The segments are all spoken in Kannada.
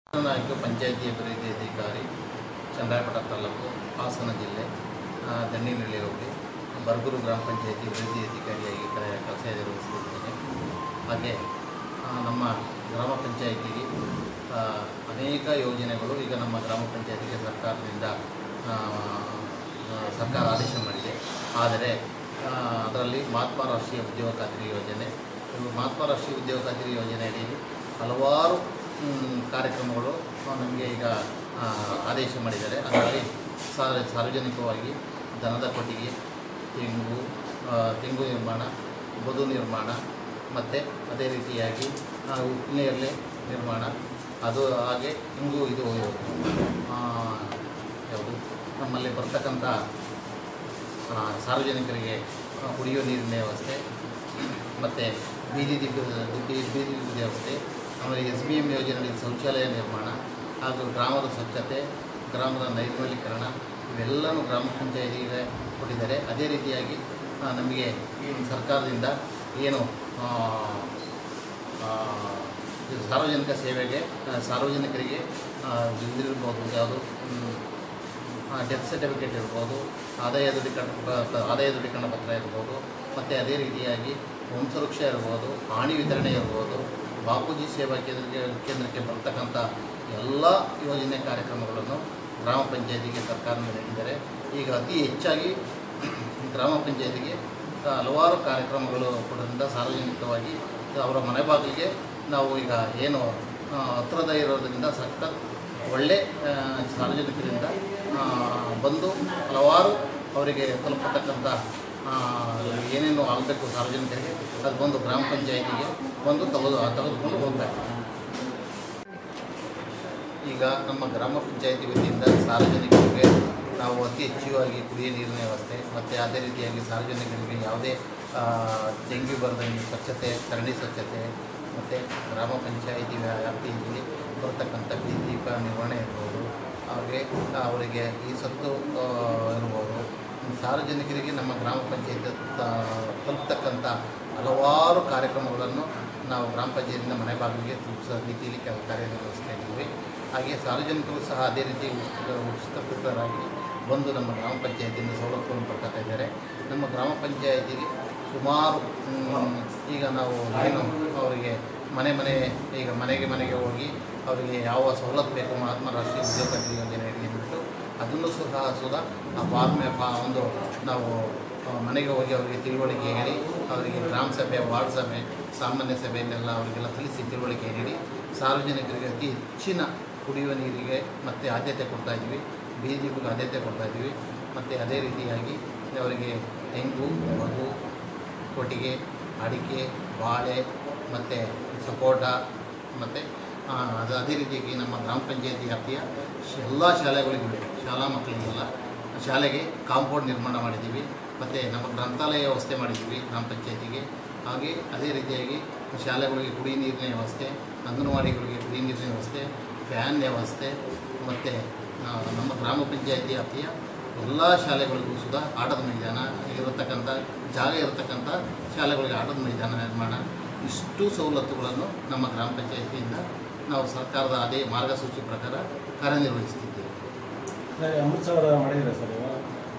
ನಾಯಕ ಪಂಚಾಯತಿ ಅಭಿವೃದ್ಧಿ ಅಧಿಕಾರಿ ಚಂದ್ರಾಯಪಟ್ಟ ತಾಲೂಕು ಹಾಸನ ಜಿಲ್ಲೆ ಆ, ದಣ್ಣಿನಹಳ್ಳಿ ಹೋಗಿ ಬರಗೂರು ಗ್ರಾಮ ಪಂಚಾಯತಿ ಅಭಿವೃದ್ಧಿ ಅಧಿಕಾರಿಯಾಗಿ ಕ- ಕೆಲಸ ನಿರ್ವಹಿಸುತ್ತಿದ್ದೇನೆ ಹಾಗೆ ಆ, ನಮ್ಮ ಗ್ರಾಮ ಪಂಚಾಯತಿಗೆ ಆ, ಅನೇಕ ಯೋಜನೆಗಳು ಈಗ ನಮ್ಮ ಗ್ರಾಮ ಪಂಚಾಯತಿಗೆ ಸರ್ಕಾರದಿಂದ ಆ, ಆ, ಸರ್ಕಾರ ಆದೇಶ ಮಾಡಿದೆ ಆದರೆ ಆ, ಅದರಲ್ಲಿ ಮಹಾತ್ಮ ರಾಷ್ಟ್ರೀಯ ಉದ್ಯೋಗ ಖಾತ್ರಿ ಯೋಜನೆ ಇದು ಮಹಾತ್ಮ ರಾಷ್ಟ್ರೀಯ ಉದ್ಯೋಗ ಖಾತ್ರಿ ಯೋಜನೆ ಅಡಿಯಲ್ಲಿ ಹಲವಾರು ಮ್, ಕಾರ್ಯಕ್ರಮಗಳು ಆ, ನಮಗೆ ಈಗ ಆ, ಆದೇಶ ಮಾಡಿದ್ದಾರೆ ಅದರಲ್ಲಿ ಸಾರ್ವ ಸಾರ್ವಜನಿಕವಾಗಿ ದನದ ಕೊಟ್ಟಿಗೆ ತೆಂಗು ಆ, ತೆಂಗು ನಿರ್ಮಾಣ ಬದು ನಿರ್ಮಾಣ ಮತ್ತು ಅದೇ ರೀತಿಯಾಗಿ ಆ, ಉಪ್ಪಿನೇರಳೆ ನಿರ್ಮಾಣ ಅದು ಹಾಗೆ ಹಿಂಗು ಇದು ಆ, ಯಾವುದು ನಮ್ಮಲ್ಲಿ ಬರ್ತಕ್ಕಂಥ ಆ, ಸಾರ್ವಜನಿಕರಿಗೆ ಆ, ಕುಡಿಯುವ ನೀರಿನ ವ್ಯವಸ್ಥೆ ಮತ್ತು ಬೀದಿ ದೀಪ ಬೀದಿ ಬೀದಿ ದೀಪದ ವ್ಯವಸ್ಥೆ ಆಮೇಲೆ ಎಸ್ ಬಿ ಎಮ್ ಯೋಜನೆಯಲ್ಲಿ ಶೌಚಾಲಯ ನಿರ್ಮಾಣ ಹಾಗೂ ಗ್ರಾಮದ ಸ್ವಚ್ಛತೆ ಗ್ರಾಮದ ನೈರ್ಮಲೀಕರಣ ಇವೆಲ್ಲನೂ ಗ್ರಾಮ ಪಂಚಾಯತಿಗೆ ಕೊಟ್ಟಿದ್ದಾರೆ ಅದೇ ರೀತಿಯಾಗಿ ಆ, ನಮಗೆ ಈ ಸರ್ಕಾರದಿಂದ ಏನು ಆ, ಆ, ಇದು ಸಾರ್ವಜನಿಕ ಸೇವೆಗೆ ಆ, ಸಾರ್ವಜನಿಕರಿಗೆ ಆ, ಇದಿರ್ಬೋದು ಯಾವುದು ಡೆತ್ ಸರ್ಟಿಫಿಕೇಟ್ ಇರ್ಬೋದು ಆದಾಯ ದೃಢೀಕರಣ ಆದಾಯ ದೃಢೀಕರಣ ಪತ್ರ ಇರ್ಬೋದು ಮತ್ತು ಅದೇ ರೀತಿಯಾಗಿ ವಂಶವೃಕ್ಷ ಇರ್ಬೋದು ಹಾಣಿ ವಿತರಣೆ ಇರ್ಬೋದು ಬಾಪೂಜಿ ಸೇವಾ ಕೇಂದ್ರಕ್ಕೆ ಕೇಂದ್ರಕ್ಕೆ ಬರ್ತಕ್ಕಂಥ ಎಲ್ಲ ಯೋಜನೆ ಕಾರ್ಯಕ್ರಮಗಳನ್ನು ಗ್ರಾಮ ಪಂಚಾಯತಿಗೆ ಸರ್ಕಾರ ನೀಡಿದ್ದಾರೆ ಈಗ ಅತಿ ಹೆಚ್ಚಾಗಿ ಗ್ರಾಮ ಪಂಚಾಯತಿಗೆ ಹಲವಾರು ಕಾರ್ಯಕ್ರಮಗಳು ಕೊಡೋದ್ರಿಂದ ಸಾರ್ವಜನಿಕವಾಗಿ ಅವರ ಮನೆ ಬಾಗಿಲಿಗೆ ನಾವು ಈಗ ಏನು ಆ, ಹತ್ತಿರದ ಇರೋದ್ರಿಂದ ಸಖತ್ ಒಳ್ಳೆ ಆ, ಸಾರ್ವಜನಿಕರಿಂದ ಆ, ಬಂದು ಹಲವಾರು ಅವರಿಗೆ ತಲುಪತಕ್ಕಂಥ ಆ, ಏನೇನು ಆಗಬೇಕು ಸಾರ್ವಜನಿಕರಿಗೆ ಅದು ಬಂದು ಗ್ರಾಮ ಪಂಚಾಯತಿಗೆ ಬಂದು ತೆಗೆದು ತೆಗೆದುಕೊಂಡು ಹೋಗಬೇಕು ಈಗ ನಮ್ಮ ಗ್ರಾಮ ಪಂಚಾಯತಿ ವತಿಯಿಂದ ಸಾರ್ವಜನಿಕರಿಗೆ ನಾವು ಅತಿ ಹೆಚ್ಚುವಾಗಿ ಕುಡಿಯುವ ನೀರಿನ ವ್ಯವಸ್ಥೆ ಮತ್ತು ಅದೇ ರೀತಿಯಾಗಿ ಸಾರ್ವಜನಿಕರಿಗೆ ಯಾವುದೇ ಆ, ಡೆಂಗ್ಯೂ ಬರದಂಗೆ ಸ್ವಚ್ಛತೆ ಚರಂಡಿ ಸ್ವಚ್ಛತೆ ಮತ್ತು ಗ್ರಾಮ ಪಂಚಾಯಿತಿ ವ್ಯಾಪ್ತಿಯಲ್ಲಿ ಬರ್ತಕ್ಕಂಥ ಬೀದಿ ದೀಪ ನಿರ್ವಹಣೆ ಇರ್ಬೋದು ಹಾಗೆ ಅವರಿಗೆ ಈ ಸತ್ತು ಆ, ಇರ್ಬೋದು ಸಾರ್ವಜನಿಕರಿಗೆ ನಮ್ಮ ಗ್ರಾಮ ಪಂಚಾಯತ್ ತಲುಪ್ತಕ್ಕಂಥ ಹಲವಾರು ಕಾರ್ಯಕ್ರಮಗಳನ್ನು ನಾವು ಗ್ರಾಮ ಪಂಚಾಯತಿಯಿಂದ ಮನೆ ಬಾಗಿಲಿಗೆ ತಲುಪಿಸೋ ರೀತಿಯಲ್ಲಿ ಕೆಲ ಕಾರ್ಯನಿರ್ವಹಿಸ್ತಾ ಇದ್ದೀವಿ ಹಾಗೆ ಸಾರ್ವಜನಿಕರು ಸಹ ಅದೇ ರೀತಿ ಉತ್ಸುಕ- ಉತ್ಸುಕರಾಗಿ ಬಂದು ನಮ್ಮ ಗ್ರಾಮ ಪಂಚಾಯತಿಯಿಂದ ಸವಲತ್ತುಗಳನ್ನು ಪಡ್ಕೊತಾ ಇದ್ದಾರೆ ನಮ್ಮ ಗ್ರಾಮ ಪಂಚಾಯತಿಗೆ ಸುಮಾರು ಮ್, ಈಗ ನಾವು ಏನು ಅವರಿಗೆ ಮನೆ ಮನೆ ಈಗ ಮನೆಗೆ ಮನೆಗೆ ಹೋಗಿ ಅವರಿಗೆ ಯಾವ ಸವಲತ್ತು ಬೇಕು ಮಹಾತ್ಮ ರಾಷ್ಟ್ರೀಯ ಉದ್ಯೋಗ ಖಾತ್ರಿ ಯೋಜನೆ ಅಡಿ ಅಂದ್ಬಿಟ್ಟು ಅದನ್ನು ಸಹ ಸುಧಾ ಆ ಫಾರ್ಮ್ ಒಂದು ನಾವು ಆ, ಮನೆಗೆ ಹೋಗಿ ಅವರಿಗೆ ತಿಳುವಳಿಕೆ ಹೇಳಿ ಅವರಿಗೆ ಗ್ರಾಮ ಸಭೆ ವಾರ್ಡ್ ಸಭೆ ಸಾಮಾನ್ಯ ಸಭೆಯನ್ನೆಲ್ಲ ಅವರಿಗೆಲ್ಲ ತಿಳಿಸಿ ತಿಳುವಳಿಕೆ ನೀಡಿ ಸಾರ್ವಜನಿಕರಿಗೆ ಅತಿ ಹೆಚ್ಚಿನ ಕುಡಿಯುವ ನೀರಿಗೆ ಮತ್ತು ಆದ್ಯತೆ ಕೊಡ್ತಾ ಇದ್ದೀವಿ ಬೀದಿ ದೀಪಕ್ಕೆ ಆದ್ಯತೆ ಕೊಡ್ತಾ ಇದ್ದೀವಿ ಮತ್ತು ಅದೇ ರೀತಿಯಾಗಿ ಅವರಿಗೆ ತೆಂಗು ಮಗು ಕೊಟ್ಟಿಗೆ ಅಡಿಕೆ ಬಾಳೆ ಮತ್ತು ಸಪೋಟ ಮತ್ತು ಅದು ಅದೇ ರೀತಿಯಾಗಿ ನಮ್ಮ ಗ್ರಾಮ ಪಂಚಾಯತಿ ವ್ಯಾಪ್ತಿಯ ಎಲ್ಲ ಶಾಲೆಗಳಿಗೂ ಶಾಲಾ ಮಕ್ಕಳಿಗೆಲ್ಲ ಶಾಲೆಗೆ ಕಾಂಪೌಂಡ್ ನಿರ್ಮಾಣ ಮಾಡಿದ್ದೀವಿ ಮತ್ತು ನಮ್ಮ ಗ್ರಂಥಾಲಯ ವ್ಯವಸ್ಥೆ ಮಾಡಿದ್ದೀವಿ ಗ್ರಾಮ ಪಂಚಾಯತಿಗೆ ಹಾಗೆ ಅದೇ ರೀತಿಯಾಗಿ ಶಾಲೆಗಳಿಗೆ ಕುಡಿ ನೀರಿನ ವ್ಯವಸ್ಥೆ ಅಂಗನವಾಡಿಗಳಿಗೆ ಕುಡಿ ನೀರಿನ ವ್ಯವಸ್ಥೆ ಫ್ಯಾನ್ ವ್ಯವಸ್ಥೆ ಮತ್ತು ನಮ್ಮ ಗ್ರಾಮ ಪಂಚಾಯತಿ ವ್ಯಾಪ್ತಿಯ ಎಲ್ಲ ಶಾಲೆಗಳಿಗೂ ಸುಧಾ ಆಟದ ಮೈದಾನ ಇರತಕ್ಕಂಥ ಜಾಗ ಇರತಕ್ಕಂಥ ಶಾಲೆಗಳಿಗೆ ಆಟದ ಮೈದಾನ ನಿರ್ಮಾಣ ಇಷ್ಟು ಸವಲತ್ತುಗಳನ್ನು ನಮ್ಮ ಗ್ರಾಮ ಪಂಚಾಯತಿಯಿಂದ ನಾವು ಸರ್ಕಾರದ ಅದೇ ಮಾರ್ಗಸೂಚಿ ಪ್ರಕಾರ ಕಾರ್ಯನಿರ್ವಹಿಸ್ತಿದ್ದೇವೆ ಸರ್ ಅಮೃತ ಸರೋವರ ಮಾಡಿದ್ದೀರಾ ಸರ್ ನೀವು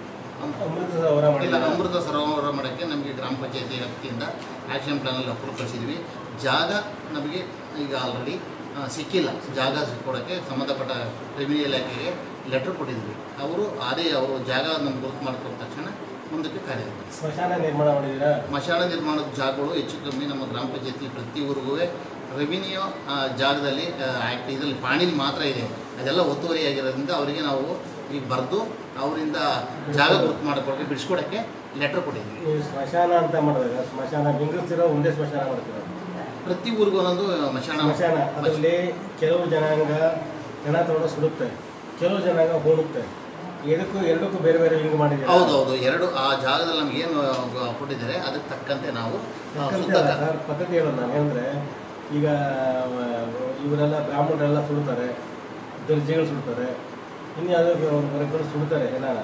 ಅಮೃತ ಸರೋವರ ಇಲ್ಲ ಮಾಡಿಲ್ಲ ಅಮೃತ ಸರೋವರ ಮಾಡೋಕ್ಕೆ ನಮಗೆ ಗ್ರಾಮ ಪಂಚಾಯತಿ ವ್ಯಾಪ್ತಿಯಿಂದ ಆ್ಯಕ್ಷನ್ ಪ್ಲಾನಲ್ಲಿ ಅಪ್ರೂವ್ ಕಳಿಸಿದ್ವಿ ಜಾಗ ನಮಗೆ ಈಗ ಆಲ್ರೆಡಿ ಸಿಕ್ಕಿಲ್ಲ ಜಾಗ ಕೊಡೋಕ್ಕೆ ಸಂಬಂಧಪಟ್ಟ ರೆವಿನ್ಯೂ ಇಲಾಖೆಗೆ ಲೆಟ್ರ್ ಕೊಟ್ಟಿದ್ವಿ ಅವರು ಅದೇ ಅವರು ಜಾಗ ನಮ್ಗೆ ಗುರುತು ಮಾಡಿಕೊಟ್ಟ ತಕ್ಷಣ ಮುಂದಕ್ಕೆ ಕಾರ್ಯನಿರ್ವಹಿಸಿ ಸ್ಮಶಾನ ನಿರ್ಮಾಣ ಮಾಡಿದ್ದೀರಾ ಮಶಾಣ ನಿರ್ಮಾಣದ ಜಾಗಗಳು ಹೆಚ್ಚು ಕಮ್ಮಿ ನಮ್ಮ ಗ್ರಾಮ ಪಂಚಾಯತಿ ಪ್ರತಿ ಊರಿಗೂ ರೆವಿನ್ಯೂ ಆ, ಜಾಗದಲ್ಲಿ ಆ್ಯಕ್ಟ್ ಇದರಲ್ಲಿ ಪಾಣಿಲಿ ಮಾತ್ರ ಇದೆ ಅದೆಲ್ಲ ಒತ್ತುವರಿಯಾಗಿರೋದ್ರಿಂದ ಅವರಿಗೆ ನಾವು ಈಗ ಬರೆದು ಅವರಿಂದ ಜಾಗ ಗುರುತು ಮಾಡಿಕೊಡೋಕೆ ಬಿಡಿಸ್ಕೊಡೋಕ್ಕೆ ಲೆಟ್ರ್ ಕೊಟ್ಟಿದ್ವಿ ನೀವು ಸ್ಮಶಾನ ಅಂತ ಮಾಡಿದಾಗ ಸ್ಮಶಾನ ಬಿಂಗಿಸ್ತಿರೋ ಒಂದೇ ಸ್ಮಶಾನ ಮಾಡ್ತೀರಾ ಪ್ರತಿ ಊರಿಗೂ ಒಂದೊಂದು ಮಶಾಣ ಸ್ಮಶಾನ ಅದರಲ್ಲಿ ಕೆಲವು ಜನಾಂಗ ಜನ ತಗೊಂಡು ಸುಡುತ್ತೆ ಕೆಲವು ಜನಾಂಗ ಹೋಣುತ್ತೆ ಇದಕ್ಕೂ ಎರಡಕ್ಕೂ ಬೇರೆ ಬೇರೆ ಹಿಂಗೆ ಮಾಡಿದ್ದೀರಾ ಹೌದೌದು ಎರಡು ಆ ಜಾಗದಲ್ಲಿ ನಮಗೇನು ಕೊಟ್ಟಿದ್ದಾರೆ ಅದಕ್ಕೆ ತಕ್ಕಂತೆ ನಾವು ಆ, ಯಾಕಂತ ಸುತ್ತ ಕ- ಸರ್ ಪದ್ಧತಿ ಹೇಳೋದು ನಾನು ಏನಂದರೆ ಈಗ ಆ, ಇವರೆಲ್ಲ ಬ್ರಾಹ್ಮಣರೆಲ್ಲ ಸುಡ್ತಾರೆ ದರ್ಜಿಗಳು ಸುಡ್ತಾರೆ ಇನ್ನು ಯಾವುದೋ ಹೊರಗಡೆ ಸುಡ್ತಾರೆ ಏನಾರ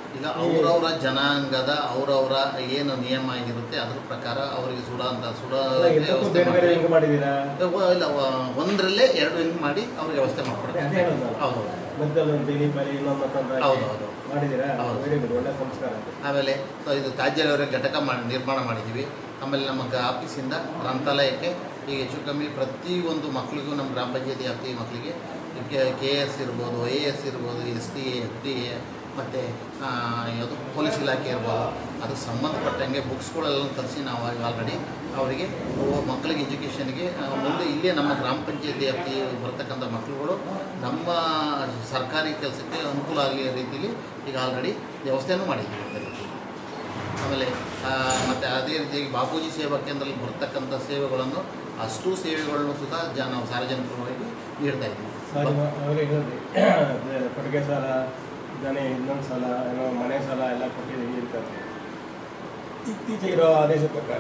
ಈಗ ಅವರವರ ಜನಾಂಗದ ಅವರವರ ಏನು ನಿಯಮ ಆಗಿರುತ್ತೆ ಅದ್ರ ಪ್ರಕಾರ ಅವರಿಗೆ ಸುಡ ಅಂತ ಸುಡ ಅಲ್ಲ, ಎಲ್ಲಕ್ಕೂ ಬೇರೆ ಬೇರೆ ಹಿಂಗೆ ಮಾಡಿದ್ದೀರಾ ಇಲ್ಲ ವ- ಒಂದರಲ್ಲೇ ಎರಡು ಹಿಂಗೆ ಮಾಡಿ ಅವ್ರಿಗೆ ವ್ಯವಸ್ಥೆ ಮಾಡ್ಕೊಡ್ತಾರೆ ಅದೇ ಹೇಳೋದು ನಾನು. ಹೌದು ಮಧ್ಯದಲ್ಲಿ ಒಂದು ತಿಳಿ ಬಲಿ ಇನ್ನೊಂದು ಮತ್ತೊಂದು ಹಾಕಿ ಹೌದು ಹೌದು ಮಾಡಿದ್ದೀರಾ ಹೌದು. ವೆರಿ ಗುಡ್ ಒಳ್ಳೆ ಸಂಸ್ಕಾರ ಅದು. ಆಮೇಲೆ ಸೊ ಇದು ತ್ಯಾಜ್ಯವ್ರ ಘಟಕ ಮಾಡಿ ನಿರ್ಮಾಣ ಮಾಡಿದ್ದೀವಿ ಆಮೇಲೆ ನಮ್ಮ ಗ- ಆಫೀಸಿಂದ ಗ್ರಂಥಾಲಯಕ್ಕೆ ಈಗ ಹೆಚ್ಚು ಕಮ್ಮಿ ಪ್ರತಿಯೊಂದು ಮಕ್ಕಳಿಗೂ ನಮ್ಮ ಗ್ರಾಮ ಪಂಚಾಯತಿ ವ್ಯಾಪ್ತಿ ಮಕ್ಕಳಿಗೆ ಕೆ ಎಸ್ ಇರ್ಬೋದು ಐ ಎ ಎಸ್ ಇರ್ಬೋದು S T A F T A ಮತ್ತು ಯಾವುದು ಪೊಲೀಸ್ ಇಲಾಖೆ ಇರ್ಬೋದು ಅದಕ್ಕೆ ಸಂಬಂಧಪಟ್ಟಂಗೆ ಬುಕ್ಸ್ಗಳೆಲ್ಲ ತರಿಸಿ ನಾವು ಆಲ್ರೆಡಿ ಅವರಿಗೆ ಮಕ್ಕಳಿಗೆ ಎಜುಕೇಷನ್ಗೆ ಮುಂದೆ ಇಲ್ಲೇ ನಮ್ಮ ಗ್ರಾಮ ಪಂಚಾಯತಿ ವ್ಯಾಪ್ತಿ ಬರ್ತಕ್ಕಂಥ ಮಕ್ಕಳುಗಳು ನಮ್ಮ ಸರ್ಕಾರಿ ಕೆಲಸಕ್ಕೆ ಅನುಕೂಲ ಆಗಲಿ ರೀತಿಯಲ್ಲಿ ಈಗ ಆಲ್ರೆಡಿ ವ್ಯವಸ್ಥೆನೂ ಮಾಡಿದ್ದೀವಿ ಅದೇ ರೀತಿ. ಆಮೇಲೆ ಆ, ಮತ್ತೆ ಅದೇ ರೀತಿಯಾಗಿ ಬಾಪೂಜಿ ಸೇವಾ ಕೇಂದ್ರದಲ್ಲಿ ಬರ್ತಕ್ಕಂಥ ಸೇವೆಗಳನ್ನು ಅಷ್ಟು ಸೇವೆಗಳನ್ನು ಸುಧಾ ಜ ನಾವು ಸಾರ್ವಜನಿಕವಾಗಿ ನೀಡ್ತಾ ಇದ್ದೀವಿ ಸಾರಿ ಅವರೇ ಹೇಳಿದ್ರಿ ಅದೇ ಕೊಡುಗೆ ಸಾಲ ದನೆ ಇನ್ನೊಂದು ಸಾಲ ಏನೋ ಮನೆ ಸಾಲ ಎಲ್ಲ ಕೊಟ್ಟಿದ್ದೀವಿ ಅಂತ ಇತ್ತೀಚೆಗೆ ಇರೋ ಆದೇಶ ಪ್ರಕಾರ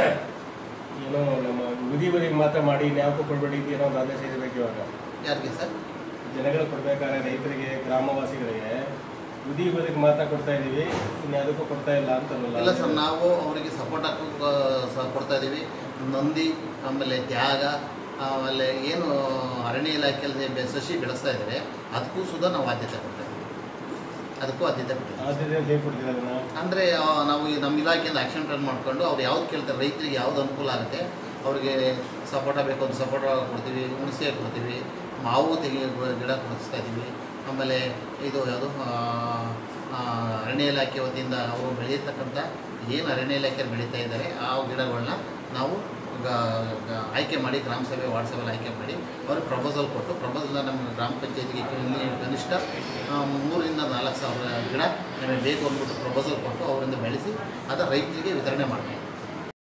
ಏನೋ ನಮ್ಮ ವಿಧಿ ಬದಿಗೆ ಮಾತ್ರ ಮಾಡಿ ನ್ಯಾಯಕ್ಕೂ ಕೊಡಬೇಡಿ ಅಂತ ಏನೋ ಒಂದು ಆದೇಶ ಇರಬೇಕು ಇವಾಗ ಯಾರಿಗೆ ಸರ್ ಜನಗಳು ಕೊಡಬೇಕಾದ್ರೆ ರೈತರಿಗೆ ಗ್ರಾಮವಾಸಿಗಳಿಗೆ ವಿಧಿ ಬದಿಗೆ ಮಾತ್ರ ಕೊಡ್ತಾ ಇದ್ದೀವಿ ಇನ್ಯಾವುದಕ್ಕೂ ಕೊಡ್ತಾ ಇಲ್ಲ ಅಂತಲ್ಲ ಇಲ್ಲ ಸರ್ ನಾವು ಅವರಿಗೆ ಸಪೋರ್ಟ್ ಹಾಕೋ ಸಹ ಕೊಡ್ತಾ ಇದ್ದೀವಿ ನಂದಿ ಆಮೇಲೆ ತ್ಯಾಗ ಆಮೇಲೆ ಏನು ಅರಣ್ಯ ಇಲಾಖೆಯಲ್ಲಿ ಬೆ- ಸಸಿ ಬೆಳೆಸ್ತಾ ಇದ್ದಾರೆ ಅದಕ್ಕೂ ಸುಧಾ ನಾವು ಆದ್ಯತೆ ಕೊಡ್ತಾ ಇದ್ದೀವಿ ಅದಕ್ಕೂ ಆದ್ಯತೆ ಕೊಡ್ತೀವಿ ಆದ್ಯತೆ ಹೇಗೆ ಕೊಡ್ತೀರಾ ಅದನ್ನ ಅಂದರೆ ನಾವು ಈ ನಮ್ಮ ಇಲಾಖೆಯಿಂದ ಆ್ಯಕ್ಷನ್ ಪ್ಲಾನ್ ಮಾಡ್ಕೊಂಡು ಅವ್ರು ಯಾವ್ದು ಕೇಳ್ತಾರೆ ರೈತರಿಗೆ ಯಾವ್ದು ಅನುಕೂಲ ಆಗುತ್ತೆ ಅವ್ರಿಗೆ ಸಪೋಟ ಬೇಕು ಅಂತ ಸಪೋಟ ಕೊಡ್ತೀವಿ ಹುಣಸೆ ಕೊಡ್ತೀವಿ ಮಾವು ತೆಗಿ ಗಿಡ ಕೊಡಿಸ್ತಾ ಇದ್ದೀವಿ ಆಮೇಲೆ ಇದು ಯಾವುದು ಆ, ಆ, ಅರಣ್ಯ ಇಲಾಖೆ ವತಿಯಿಂದ ಅವರು ಬೆಳೆಯತಕ್ಕಂಥ ಏನು ಅರಣ್ಯ ಇಲಾಖೆ ಬೆಳೀತಾ ಇದ್ದಾರೆ ಆ ಗಿಡಗಳನ್ನ ನಾವು ಗ- ಗ- ಆಯ್ಕೆ ಮಾಡಿ ಗ್ರಾಮ ಸಭೆ ವಾರ್ಡ್ ಸಭೆಯಲ್ಲಿ ಆಯ್ಕೆ ಮಾಡಿ ಅವ್ರಿಗೆ ಪ್ರಪೋಸಲ್ ಕೊಟ್ಟು ಪ್ರಪೋಸಲ್ನ ನಮ್ಮ ಗ್ರಾಮ ಪಂಚಾಯತಿಗೆ ಕನಿಷ್ಠ ಆ, ಮೂರರಿಂದ ನಾಲ್ಕು ಸಾವಿರ ಗಿಡ ನಮಗೆ ಬೇಕು ಅಂದ್ಬಿಟ್ಟು ಪ್ರಪೋಸಲ್ ಕೊಟ್ಟು ಅವರಿಂದ ಬೆಳೆಸಿ ಅದರ ರೈತರಿಗೆ ವಿತರಣೆ ಮಾಡ್ತೀವಿ